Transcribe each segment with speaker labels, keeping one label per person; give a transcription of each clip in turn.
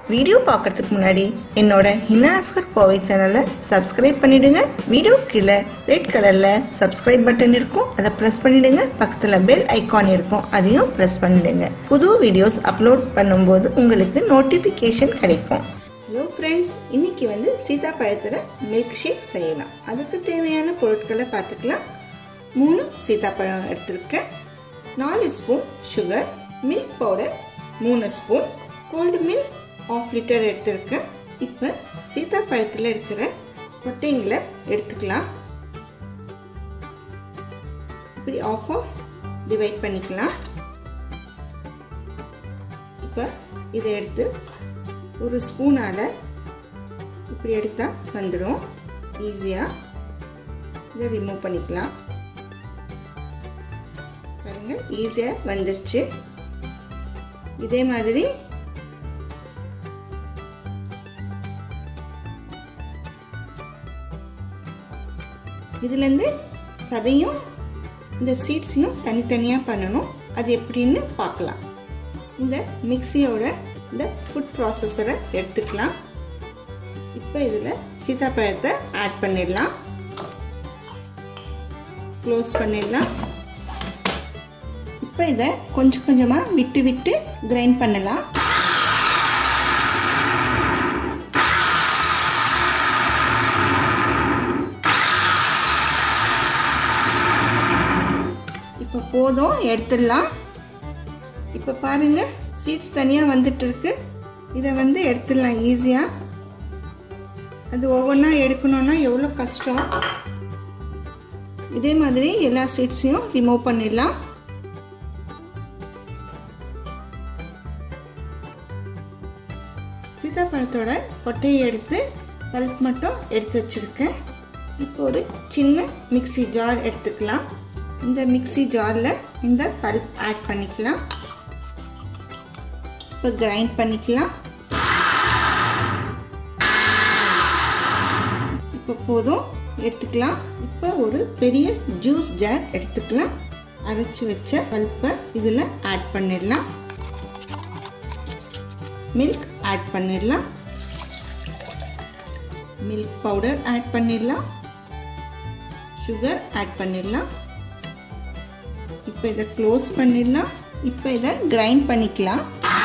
Speaker 1: video பார்க்கறதுக்கு முன்னாடி என்னோட ஹினாஸ்கர் கோவை சேனலை சப்ஸ்கிரைப் பண்ணிடுங்க வீடியோ கீழே ரெட் கலரில் சப்ஸ்கிரைப் பட்டன் இருக்கும் அதை ப்ரெஸ் பண்ணிடுங்க பக்கத்தில் பெல் ஐகான் இருக்கும் அதையும் ப்ரெஸ் பண்ணிடுங்க புது வீடியோஸ் அப்லோட் பண்ணும்போது உங்களுக்கு நோட்டிஃபிகேஷன் கிடைக்கும் ஹலோ ஃப்ரெண்ட்ஸ் இன்னைக்கு வந்து சீதாப்பழத்தில் மில்க் ஷேக் செய்யலாம் அதுக்கு தேவையான பொருட்களை பார்த்துக்கலாம் மூணு சீதாப்பழம் எடுத்திருக்கேன் நாலு ஸ்பூன் சுகர் மில்க் பவுடர் மூணு spoon cold milk half litre எடுத்திருக்கேன் இப்போ சீதாப்பழத்தில் இருக்கிற கொட்டைங்களை எடுத்துக்கலாம் இப்படி ஆஃப் ஆஃப் டிவைட் பண்ணிக்கலாம் இப்போ இதை எடுத்து ஒரு ஸ்பூனால் இப்படி எடுத்தால் வந்துடும் ஈஸியாக இதை ரிமூவ் பண்ணிக்கலாம் பாருங்கள் ஈஸியாக வந்துடுச்சு இதே மாதிரி இதுலேருந்து சதையும் இந்த சீட்ஸையும் தனித்தனியாக பண்ணணும் அது எப்படின்னு பார்க்கலாம் இந்த மிக்சியோட இந்த ஃபுட் ப்ராசஸரை எடுத்துக்கலாம் இப்போ இதில் சீதாப்பழத்தை ஆட் பண்ணிடலாம் க்ளோஸ் பண்ணிடலாம் இப்போ இதை கொஞ்சம் கொஞ்சமாக விட்டு விட்டு கிரைண்ட் பண்ணலாம் இப்போ போதும் எடுத்துடலாம் இப்போ பாருங்க சீட்ஸ் தனியாக வந்துட்டு இருக்கு இதை வந்து எடுத்துடலாம் ஈஸியாக அது ஒவ்வொன்றா எடுக்கணும்னா எவ்வளோ கஷ்டம் இதே மாதிரி எல்லா சீட்ஸையும் ரிமூவ் பண்ணிடலாம் சீதாப்பழத்தோட கொட்டையை எடுத்து பல்ப் மட்டும் எடுத்து வச்சுருக்கேன் இப்போ ஒரு சின்ன மிக்சி ஜார் எடுத்துக்கலாம் இந்த மிக்சி ஜாரில் இந்த பல்ப் ஆட் பண்ணிக்கலாம் இப்போ கிரைண்ட் பண்ணிக்கலாம் இப்போ போதும் எடுத்துக்கலாம் இப்போ ஒரு பெரிய ஜூஸ் ஜார் எடுத்துக்கலாம் அரைச்சி வச்ச பல்ப்பை இதில் ஆட் பண்ணிடலாம் மில்க் ஆட் பண்ணிடலாம் மில்க் பவுடர் ஆட் பண்ணிடலாம் சுகர் ஆட் பண்ணிடலாம் இப்போ இதை க்ளோஸ் பண்ணிடலாம் இப்போ இதை கிரைண்ட் பண்ணிக்கலாம்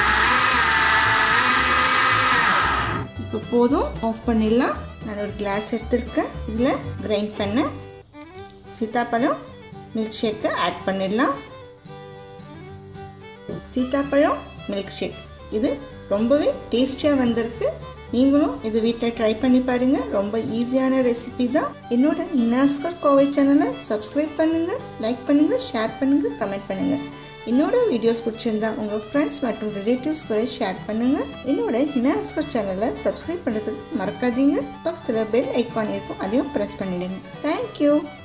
Speaker 1: இப்போ போதும் ஆஃப் பண்ணிடலாம் நான் ஒரு கிளாஸ் எடுத்திருக்கேன் இதில் கிரைண்ட் பண்ண சீதாப்பழம் மில்க் ஷேக்கை ஆட் பண்ணிடலாம் சீதாப்பழம் மில்க் ஷேக் இது ரொம்பவே டேஸ்டியாக வந்திருக்கு நீங்களும் இது வீட்டில் ட்ரை பண்ணி பாருங்கள் ரொம்ப ஈஸியான ரெசிபி தான் என்னோட இனாஸ்கர் கோவை சேனலை சப்ஸ்கிரைப் பண்ணுங்கள் லைக் பண்ணுங்கள் ஷேர் பண்ணுங்கள் கமெண்ட் பண்ணுங்கள் என்னோட வீடியோஸ் பிடிச்சிருந்தா உங்கள் ஃப்ரெண்ட்ஸ் மற்றும் ரிலேட்டிவ்ஸ் கூட ஷேர் பண்ணுங்கள் என்னோட இனாஸ்கர் சேனலை சப்ஸ்கிரைப் பண்ணுறதுக்கு மறக்காதீங்க பக்கத்தில் பெல் ஐக்கான் இருக்கும் அதையும் ப்ரெஸ் பண்ணிடுங்க தேங்க்யூ